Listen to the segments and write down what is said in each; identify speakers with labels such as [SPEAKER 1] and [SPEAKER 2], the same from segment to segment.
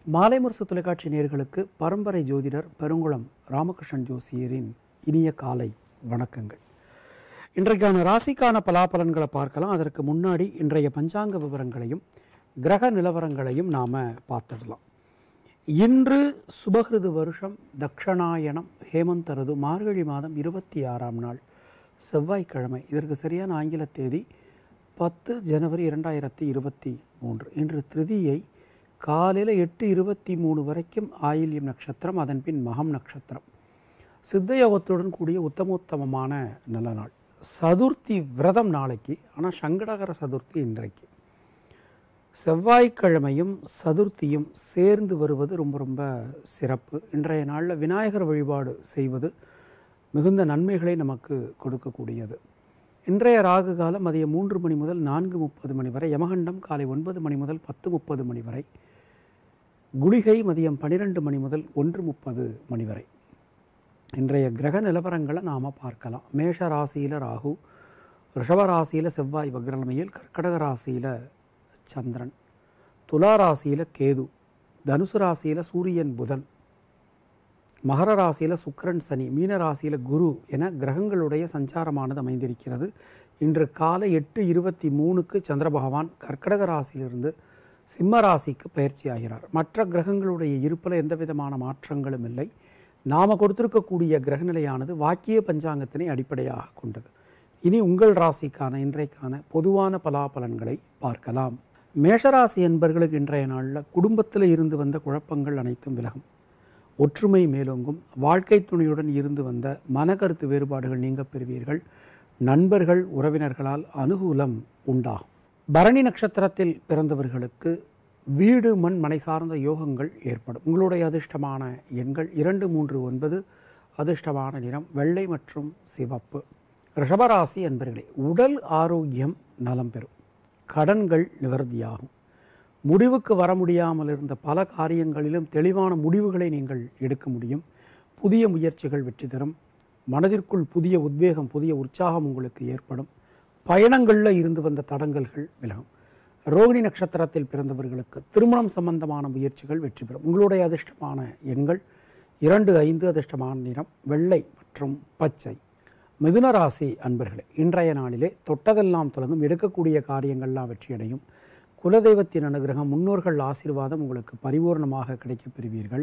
[SPEAKER 1] மாலை முரசு தொலைக்காட்சி நேயர்களுக்கு பரம்பரை ஜோதிடர் பெருங்குளம் ராமகிருஷ்ணன் ஜோசியரின் இனிய காலை வணக்கங்கள் இன்றைக்கான ராசிக்கான பலாபலன்களை பார்க்கலாம் அதற்கு முன்னாடி இன்றைய பஞ்சாங்க விவரங்களையும் கிரக நிலவரங்களையும் நாம் பார்த்துடலாம் இன்று சுபகிருது வருஷம் தக்ஷணாயனம் ஹேமந்த ருது மார்கழி மாதம் இருபத்தி ஆறாம் நாள் செவ்வாய்க்கிழமை இதற்கு சரியான ஆங்கில தேதி பத்து ஜனவரி இரண்டாயிரத்தி இருபத்தி மூன்று இன்று திருதியை காலையில் எட்டு இருபத்தி மூணு வரைக்கும் ஆயில்யம் நட்சத்திரம் அதன் பின் மகம் நட்சத்திரம் சித்தயோகத்துடன் கூடிய உத்தமோத்தமமான நல்ல நாள் சதுர்த்தி விரதம் நாளைக்கு ஆனால் சங்கடகர சதுர்த்தி இன்றைக்கு செவ்வாய்க்கிழமையும் சதுர்த்தியும் சேர்ந்து வருவது ரொம்ப ரொம்ப சிறப்பு இன்றைய நாளில் விநாயகர் வழிபாடு செய்வது மிகுந்த நன்மைகளை நமக்கு கொடுக்கக்கூடியது இன்றைய ராகு காலம் மதியம் மூன்று மணி முதல் நான்கு முப்பது மணி வரை யமகண்டம் காலை ஒன்பது மணி முதல் பத்து முப்பது மணி வரை குளிகை மதியம் பன்னிரெண்டு மணி முதல் ஒன்று முப்பது மணி வரை இன்றைய கிரக நிலவரங்களை நாம் பார்க்கலாம் மேஷ ராசியில் ராகு ரிஷப ராசியில் செவ்வாய் வக்ரநிலையில் கர்க்கடக ராசியில் சந்திரன் துலா ராசியில் கேது தனுசு ராசியில் சூரியன் புதன் மகர ராசியில் சுக்கிரன் சனி மீன ராசியில் குரு என கிரகங்களுடைய சஞ்சாரமானது அமைந்திருக்கிறது இன்று காலை எட்டு இருபத்தி மூணுக்கு சந்திர பகவான் கர்க்கடக ராசியிலிருந்து சிம்ம ராசிக்கு பயிற்சி ஆகிறார் மற்ற கிரகங்களுடைய இருப்பில் எந்த விதமான மாற்றங்களும் இல்லை நாம் கொடுத்திருக்கக்கூடிய கிரகநிலையானது வாக்கிய பஞ்சாங்கத்தினை அடிப்படையாக கொண்டது இனி உங்கள் ராசிக்கான இன்றைக்கான பொதுவான பலாபலன்களை பார்க்கலாம் மேஷராசி என்பர்களுக்கு இன்றைய நாளில் குடும்பத்தில் இருந்து வந்த குழப்பங்கள் அனைத்தும் விலகும் ஒற்றுமை மேலோங்கும் வாழ்க்கை துணையுடன் இருந்து வந்த மனக்கருத்து வேறுபாடுகள் நீங்க பெறுவீர்கள் நண்பர்கள் உறவினர்களால் அனுகூலம் உண்டாகும் பரணி நட்சத்திரத்தில் பிறந்தவர்களுக்கு வீடு மண் மனை சார்ந்த யோகங்கள் ஏற்படும் உங்களுடைய அதிர்ஷ்டமான எண்கள் இரண்டு மூன்று ஒன்பது அதிர்ஷ்டமான நிறம் வெள்ளை மற்றும் சிவப்பு ரிஷபராசி என்பர்களே உடல் ஆரோக்கியம் நலம் பெறும் கடன்கள் நிவர்த்தியாகும் முடிவுக்கு வர முடியாமல் இருந்த பல காரியங்களிலும் தெளிவான முடிவுகளை நீங்கள் எடுக்க முடியும் புதிய முயற்சிகள் வெற்றி தரும் மனதிற்குள் புதிய உத்வேகம் புதிய உற்சாகம் உங்களுக்கு ஏற்படும் பயணங்களில் இருந்து வந்த தடங்கல்கள் விலகும் ரோகிணி நட்சத்திரத்தில் பிறந்தவர்களுக்கு திருமணம் சம்பந்தமான முயற்சிகள் வெற்றி பெறும் உங்களுடைய அதிர்ஷ்டமான எண்கள் இரண்டு ஐந்து அதிர்ஷ்டமான நிறம் வெள்ளை மற்றும் பச்சை மிதுன ராசி அன்பர்களே இன்றைய நாளிலே தொட்டதெல்லாம் தொடங்கும் எடுக்கக்கூடிய காரியங்கள்லாம் வெற்றியடையும் குலதெய்வத்தின் அனுகிரகம் முன்னோர்கள் ஆசீர்வாதம் உங்களுக்கு பரிபூர்ணமாக கிடைக்கப் பெறுவீர்கள்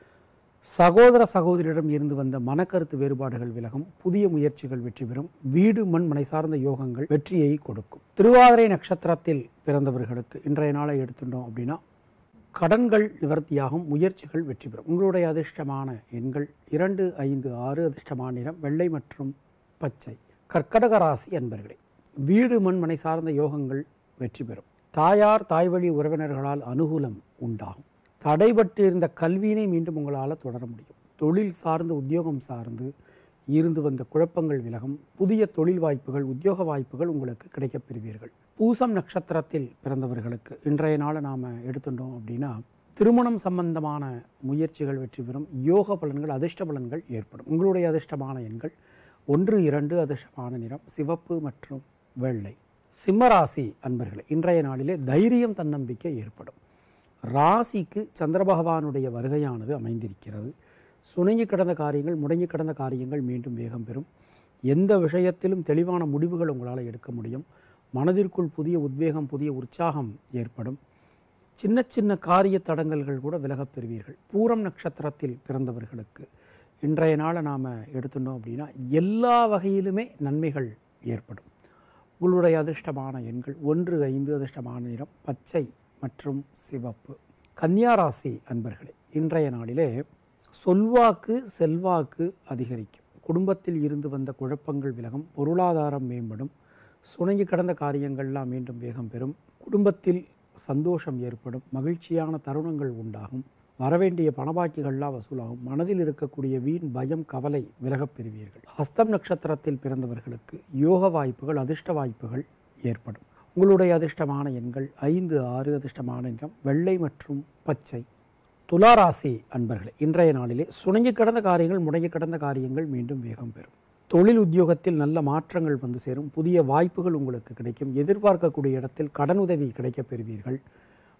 [SPEAKER 1] சகோதர சகோதரியிடம் இருந்து வந்த மனக்கருத்து வேறுபாடுகள் விலகும் புதிய முயற்சிகள் வெற்றி பெறும் வீடு மண் மனை சார்ந்த யோகங்கள் வெற்றியை கொடுக்கும் திருவாதிரை நட்சத்திரத்தில் பிறந்தவர்களுக்கு இன்றைய நாளை எடுத்துட்டோம் அப்படின்னா கடன்கள் நிவர்த்தியாகும் முயற்சிகள் வெற்றி பெறும் உங்களுடைய அதிர்ஷ்டமான எண்கள் இரண்டு ஐந்து ஆறு அதிர்ஷ்டமான நிறம் வெள்ளை மற்றும் பச்சை கர்க்கடக ராசி அன்பர்களே வீடு மண் மனை சார்ந்த யோகங்கள் வெற்றி பெறும் தாயார் தாய்வழி உறவினர்களால் அனுகூலம் உண்டாகும் தடைபட்டு இருந்த கல்வியினை மீண்டும் உங்களால் தொடர முடியும் தொழில் சார்ந்து உத்தியோகம் சார்ந்து இருந்து வந்த குழப்பங்கள் விலகும் புதிய தொழில் வாய்ப்புகள் உத்தியோக வாய்ப்புகள் உங்களுக்கு கிடைக்கப் பெறுவீர்கள் பூசம் நட்சத்திரத்தில் பிறந்தவர்களுக்கு இன்றைய நாளை நாம் எடுத்துட்டோம் அப்படின்னா திருமணம் சம்பந்தமான முயற்சிகள் வெற்றி பெறும் யோக பலன்கள் அதிர்ஷ்ட பலன்கள் ஏற்படும் உங்களுடைய அதிர்ஷ்டமான எண்கள் ஒன்று இரண்டு அதிர்ஷ்டமான நிறம் சிவப்பு மற்றும் வெள்ளை சிம்மராசி அன்பர்களே இன்றைய நாளிலே தைரியம் தன்னம்பிக்கை ஏற்படும் ராசிக்கு சந்திர பகவானுடைய வருகையானது அமைந்திருக்கிறது சுணங்கி கிடந்த காரியங்கள் முடங்கி கிடந்த காரியங்கள் மீண்டும் வேகம் பெறும் எந்த விஷயத்திலும் தெளிவான முடிவுகள் உங்களால் எடுக்க முடியும் மனதிற்குள் புதிய உத்வேகம் புதிய உற்சாகம் ஏற்படும் சின்ன சின்ன காரிய தடங்கல்கள் கூட விலகப் பெறுவீர்கள் பூரம் நட்சத்திரத்தில் பிறந்தவர்களுக்கு இன்றைய நாளை நாம் எடுத்துட்டோம் அப்படின்னா எல்லா வகையிலுமே நன்மைகள் ஏற்படும் உங்களுடைய அதிர்ஷ்டமான எண்கள் ஒன்று ஐந்து அதிர்ஷ்டமான நிறம் பச்சை மற்றும் சிவப்பு கன்னியாராசி அன்பர்களே இன்றைய நாளிலே சொல்வாக்கு செல்வாக்கு அதிகரிக்கும் குடும்பத்தில் இருந்து வந்த குழப்பங்கள் விலகும் பொருளாதாரம் மேம்படும் சுணங்கி கடந்த காரியங்கள்லாம் மீண்டும் வேகம் பெறும் குடும்பத்தில் சந்தோஷம் ஏற்படும் மகிழ்ச்சியான தருணங்கள் உண்டாகும் வரவேண்டிய பணபாக்கிகள்லாம் வசூலாகும் மனதில் இருக்கக்கூடிய வீண் பயம் கவலை விலகப் பெறுவீர்கள் ஹஸ்தம் நட்சத்திரத்தில் பிறந்தவர்களுக்கு யோக வாய்ப்புகள் அதிர்ஷ்ட வாய்ப்புகள் ஏற்படும் உங்களுடைய அதிர்ஷ்டமான எண்கள் ஐந்து ஆறு அதிர்ஷ்டமான நிறம் வெள்ளை மற்றும் பச்சை துளாராசி அன்பர்களே இன்றைய நாளிலே சுணங்கி கிடந்த காரியங்கள் முடங்கி கிடந்த காரியங்கள் மீண்டும் வேகம் பெறும் தொழில் உத்தியோகத்தில் நல்ல மாற்றங்கள் வந்து சேரும் புதிய வாய்ப்புகள் உங்களுக்கு கிடைக்கும் எதிர்பார்க்கக்கூடிய இடத்தில் கடனுதவி கிடைக்கப் பெறுவீர்கள்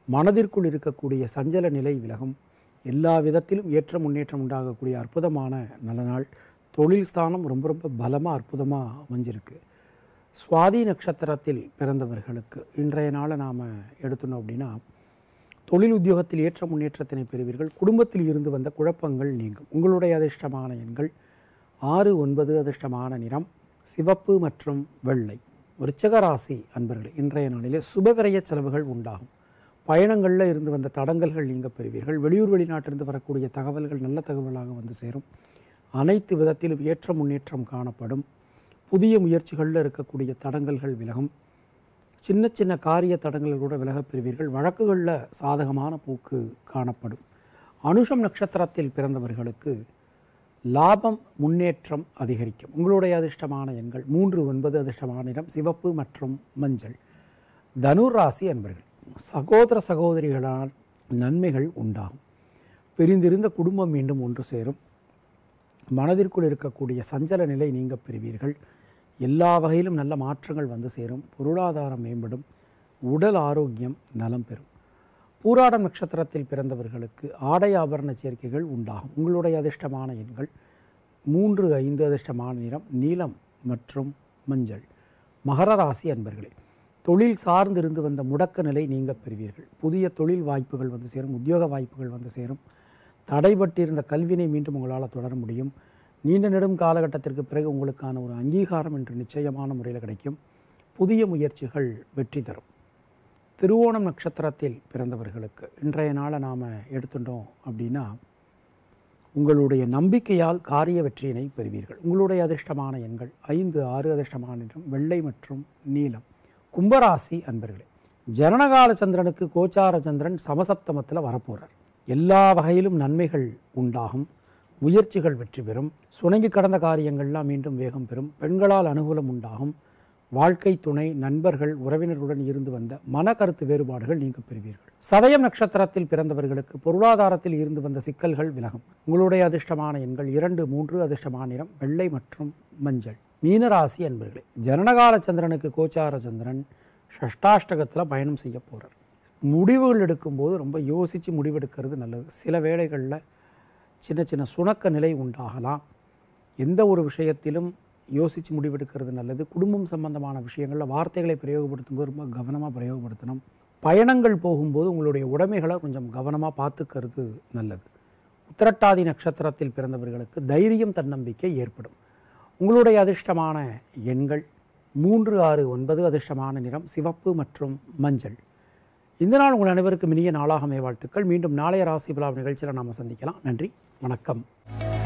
[SPEAKER 1] மனதிற்குள் இருக்கக்கூடிய சஞ்சல நிலை விலகும் எல்லா விதத்திலும் ஏற்ற முன்னேற்றம் உண்டாகக்கூடிய அற்புதமான நல்ல நாள் தொழில் ஸ்தானம் ரொம்ப ரொம்ப பலமாக அற்புதமாக அமைஞ்சிருக்கு சுவாதி நட்சத்திரத்தில் பிறந்தவர்களுக்கு இன்றைய நாளை நாம் எடுத்தோம் அப்படின்னா தொழில் உத்தியோகத்தில் ஏற்ற முன்னேற்றத்தினை பெறுவீர்கள் குடும்பத்தில் இருந்து வந்த குழப்பங்கள் நீங்கும் உங்களுடைய அதிர்ஷ்டமான எண்கள் ஆறு ஒன்பது அதிர்ஷ்டமான நிறம் சிவப்பு மற்றும் வெள்ளை விருச்சக ராசி அன்பர்களே இன்றைய நாளிலே சுபவிரய செலவுகள் உண்டாகும் பயணங்களில் இருந்து வந்த தடங்கல்கள் நீங்க பெறுவீர்கள் வெளியூர் வெளிநாட்டிலிருந்து வரக்கூடிய தகவல்கள் நல்ல தகவல்களாக வந்து சேரும் அனைத்து விதத்திலும் ஏற்ற முன்னேற்றம் காணப்படும் புதிய முயற்சிகளில் இருக்கக்கூடிய தடங்கல்கள் விலகும் சின்ன சின்ன காரிய தடங்கள் கூட விலகப் பெறுவீர்கள் வழக்குகளில் சாதகமான போக்கு காணப்படும் அனுஷம் நட்சத்திரத்தில் பிறந்தவர்களுக்கு லாபம் முன்னேற்றம் அதிகரிக்கும் உங்களுடைய அதிர்ஷ்டமான எண்கள் மூன்று ஒன்பது அதிர்ஷ்டமான நிறம் சிவப்பு மற்றும் மஞ்சள் தனுர் ராசி அன்பர்கள் சகோதர சகோதரிகளால் நன்மைகள் உண்டாகும் பிரிந்திருந்த குடும்பம் மீண்டும் ஒன்று சேரும் மனதிற்குள் இருக்கக்கூடிய சஞ்சல நிலை நீங்க பெறுவீர்கள் எல்லா வகையிலும் நல்ல மாற்றங்கள் வந்து சேரும் பொருளாதாரம் மேம்படும் உடல் ஆரோக்கியம் நலம் பெறும் பூராடம் நட்சத்திரத்தில் பிறந்தவர்களுக்கு ஆடை ஆபரண சேர்க்கைகள் உண்டாகும் உங்களுடைய அதிர்ஷ்டமான எண்கள் மூன்று ஐந்து அதிர்ஷ்டமான நிறம் நீலம் மற்றும் மஞ்சள் மகர ராசி அன்பர்களே தொழில் சார்ந்திருந்து வந்த முடக்க நிலை நீங்க பெறுவீர்கள் புதிய தொழில் வாய்ப்புகள் வந்து சேரும் உத்தியோக வாய்ப்புகள் வந்து சேரும் தடைபட்டிருந்த கல்வினை மீண்டும் உங்களால் தொடர முடியும் நீண்ட நெடும் காலகட்டத்திற்கு பிறகு உங்களுக்கான ஒரு அங்கீகாரம் என்று நிச்சயமான முறையில் கிடைக்கும் புதிய முயற்சிகள் வெற்றி தரும் திருவோணம் நட்சத்திரத்தில் பிறந்தவர்களுக்கு இன்றைய நாளை நாம் எடுத்துட்டோம் அப்படின்னா உங்களுடைய நம்பிக்கையால் காரிய வெற்றியினை பெறுவீர்கள் உங்களுடைய அதிர்ஷ்டமான எண்கள் ஐந்து ஆறு அதிர்ஷ்டமான நிறம் வெள்ளை மற்றும் நீலம் கும்பராசி அன்பர்களே ஜனனகால சந்திரனுக்கு கோச்சார சந்திரன் சமசப்தமத்தில் வரப்போகிறார் எல்லா வகையிலும் நன்மைகள் உண்டாகும் முயற்சிகள் வெற்றி பெறும் சுணங்கி கடந்த காரியங்கள்லாம் மீண்டும் வேகம் பெறும் பெண்களால் அனுகூலம் உண்டாகும் வாழ்க்கை துணை நண்பர்கள் உறவினர்களுடன் இருந்து வந்த மன கருத்து வேறுபாடுகள் நீங்க பெறுவீர்கள் சதயம் நட்சத்திரத்தில் பிறந்தவர்களுக்கு பொருளாதாரத்தில் இருந்து வந்த சிக்கல்கள் விலகும் உங்களுடைய அதிர்ஷ்டமான எண்கள் இரண்டு மூன்று அதிர்ஷ்டமான நிறம் வெள்ளை மற்றும் மஞ்சள் மீனராசி அன்பர்களே ஜனனகால சந்திரனுக்கு கோச்சார சந்திரன் ஷஷ்டாஷ்டகத்தில் பயணம் செய்ய போகிறார் முடிவுகள் எடுக்கும்போது ரொம்ப யோசித்து முடிவெடுக்கிறது நல்லது சில வேளைகளில் சின்ன சின்ன சுணக்க நிலை உண்டாகலாம் எந்த ஒரு விஷயத்திலும் யோசித்து முடிவெடுக்கிறது நல்லது குடும்பம் சம்பந்தமான விஷயங்களில் வார்த்தைகளை பிரயோகப்படுத்தும் போது ரொம்ப கவனமாக பிரயோகப்படுத்தணும் பயணங்கள் போகும்போது உங்களுடைய உடைமைகளை கொஞ்சம் கவனமாக பார்த்துக்கிறது நல்லது உத்திரட்டாதி நட்சத்திரத்தில் பிறந்தவர்களுக்கு தைரியம் தன்னம்பிக்கை ஏற்படும் உங்களுடைய அதிர்ஷ்டமான எண்கள் மூன்று ஆறு ஒன்பது அதிர்ஷ்டமான நிறம் சிவப்பு மற்றும் மஞ்சள் இந்த நாள் உங்கள் அனைவருக்கும் இனிய நாளாக வாழ்த்துக்கள் மீண்டும் நாளைய ராசி பலாப் நிகழ்ச்சியில் நாம் சந்திக்கலாம் நன்றி வணக்கம்